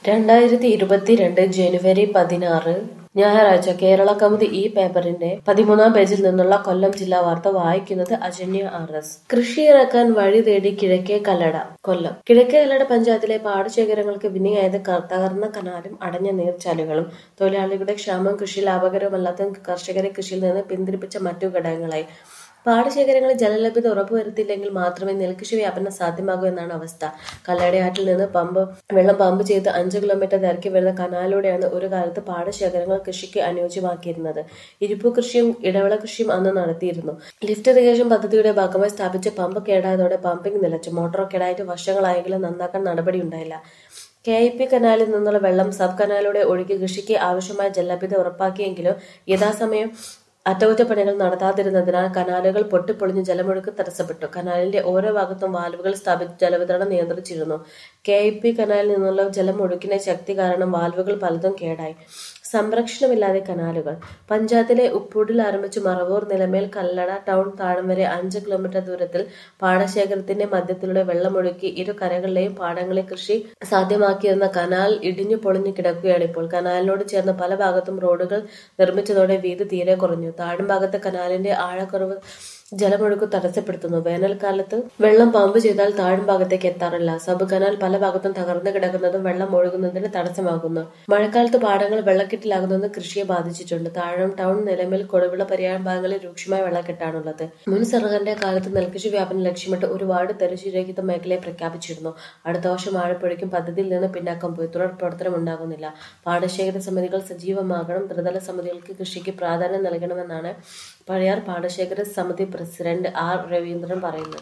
രണ്ടായിരത്തി ഇരുപത്തിരണ്ട് ജനുവരി പതിനാറ് ഞായറാഴ്ച കേരള കൗമുദി ഈ പേപ്പറിന്റെ പതിമൂന്നാം പേജിൽ നിന്നുള്ള കൊല്ലം ജില്ലാ വാർത്ത വായിക്കുന്നത് അജന്യ ആർ എസ് കൃഷിയിറക്കാൻ വഴി തേടി കിഴക്കേ കല്ലട കൊല്ലം കിഴക്കേ കല്ലട പഞ്ചായത്തിലെ പാടശേഖരങ്ങൾക്ക് വിനിയായത് ക- തകർന്ന കനാലും അടഞ്ഞ നീർച്ചാലുകളും തൊഴിലാളികളുടെ ക്ഷാമം കൃഷി ലാഭകരമല്ലാത്ത കർഷകരെ കൃഷിയിൽ നിന്ന് പിന്തിരിപ്പിച്ച മറ്റു ഘടകങ്ങളായി പാടശേഖരങ്ങളിൽ ജലലഭ്യത ഉറപ്പുവരുത്തിയില്ലെങ്കിൽ മാത്രമേ നെൽകൃഷി വ്യാപനം സാധ്യമാകൂ എന്നാണ് അവസ്ഥ കല്ലടയാറ്റിൽ നിന്ന് പമ്പ് വെള്ളം പമ്പ് ചെയ്ത് അഞ്ച് കിലോമീറ്റർ ദൈർഘ്യം വരുന്ന കനാലിലൂടെയാണ് ഒരു കാലത്ത് പാടശേഖരങ്ങൾ കൃഷിക്ക് അനുയോജ്യമാക്കിയിരുന്നത് ഇരിപ്പു കൃഷിയും ഇടവിള കൃഷിയും അന്ന് നടത്തിയിരുന്നു ലിഫ്റ്റ് ഇറിഗേഷൻ പദ്ധതിയുടെ ഭാഗമായി സ്ഥാപിച്ച പമ്പ് കേടായതോടെ പമ്പിംഗ് നിലച്ചു മോട്ടോർ കേടായിട്ട് വർഷങ്ങളായെങ്കിലും നന്നാക്കാൻ നടപടിയുണ്ടായില്ല കെ ഐ പി കനാലിൽ നിന്നുള്ള വെള്ളം സബ് കനാലിലൂടെ ഒഴുകി കൃഷിക്ക് ആവശ്യമായ ജലലഭ്യത ഉറപ്പാക്കിയെങ്കിലും യഥാസമയം അറ്റകുറ്റപ്പണികൾ നടത്താതിരുന്നതിനാൽ കനാലുകൾ പൊട്ടിപ്പൊളിഞ്ഞ് ജലമൊഴുക്ക് തടസ്സപ്പെട്ടു കനാലിന്റെ ഓരോ ഭാഗത്തും വാൽവുകൾ സ്ഥാപിച്ച് ജലവിതരണം നിയന്ത്രിച്ചിരുന്നു കെ ഐ പി കനാലിൽ നിന്നുള്ള ജലമൊഴുക്കിന്റെ ശക്തി കാരണം വാൽവുകൾ പലതും കേടായി സംരക്ഷണമില്ലാതെ കനാലുകൾ പഞ്ചായത്തിലെ ഉപ്പൂടിൽ ആരംഭിച്ച് മറവൂർ നിലമേൽ കല്ലട ടൗൺ താഴം വരെ അഞ്ച് കിലോമീറ്റർ ദൂരത്തിൽ പാടശേഖരത്തിന്റെ മധ്യത്തിലൂടെ വെള്ളമൊഴുക്കി ഇരു കരകളിലെയും പാടങ്ങളെ കൃഷി സാധ്യമാക്കിയിരുന്ന കനാൽ ഇടിഞ്ഞു പൊളിഞ്ഞു കിടക്കുകയാണ് ഇപ്പോൾ കനാലിനോട് ചേർന്ന് പല ഭാഗത്തും റോഡുകൾ നിർമ്മിച്ചതോടെ വീതി തീരെ കുറഞ്ഞു താഴും ഭാഗത്തെ കനാലിന്റെ ആഴക്കുറവ് ജലമൊഴുക്ക് തടസ്സപ്പെടുത്തുന്നു വേനൽക്കാലത്ത് വെള്ളം പമ്പ് ചെയ്താൽ താഴും ഭാഗത്തേക്ക് എത്താറില്ല സബ് കനാൽ പല ഭാഗത്തും തകർന്നു കിടക്കുന്നതും വെള്ളം ഒഴുകുന്നതിന് തടസ്സമാകുന്നു മഴക്കാലത്ത് പാടങ്ങൾ വെള്ളക്കെട്ടിലാകുന്നത് കൃഷിയെ ബാധിച്ചിട്ടുണ്ട് താഴം ടൗൺ നിലമേൽ കൊടുവിള പരിയാരം ഭാഗങ്ങളിൽ രൂക്ഷമായ വെള്ളക്കെട്ടാണുള്ളത് മുൻ സർക്കാരിന്റെ കാലത്ത് നെൽകൃഷി വ്യാപനം ലക്ഷ്യമിട്ട് ഒരുപാട് തെരച്ചിരഹിത മേഖലയെ പ്രഖ്യാപിച്ചിരുന്നു അടുത്ത വർഷം ആഴപ്പുഴയ്ക്കും പദ്ധതിയിൽ നിന്ന് പിന്നാക്കം പോയി തുടർ പ്രവർത്തനം ഉണ്ടാകുന്നില്ല പാടശേഖര സമിതികൾ സജീവമാകണം ത്രിതല സമിതികൾക്ക് കൃഷിക്ക് പ്രാധാന്യം നൽകണമെന്നാണ് പഴയാർ പാടശേഖര സമിതി പ്രസിഡന്റ് ആർ രവീന്ദ്രൻ പറയുന്നത്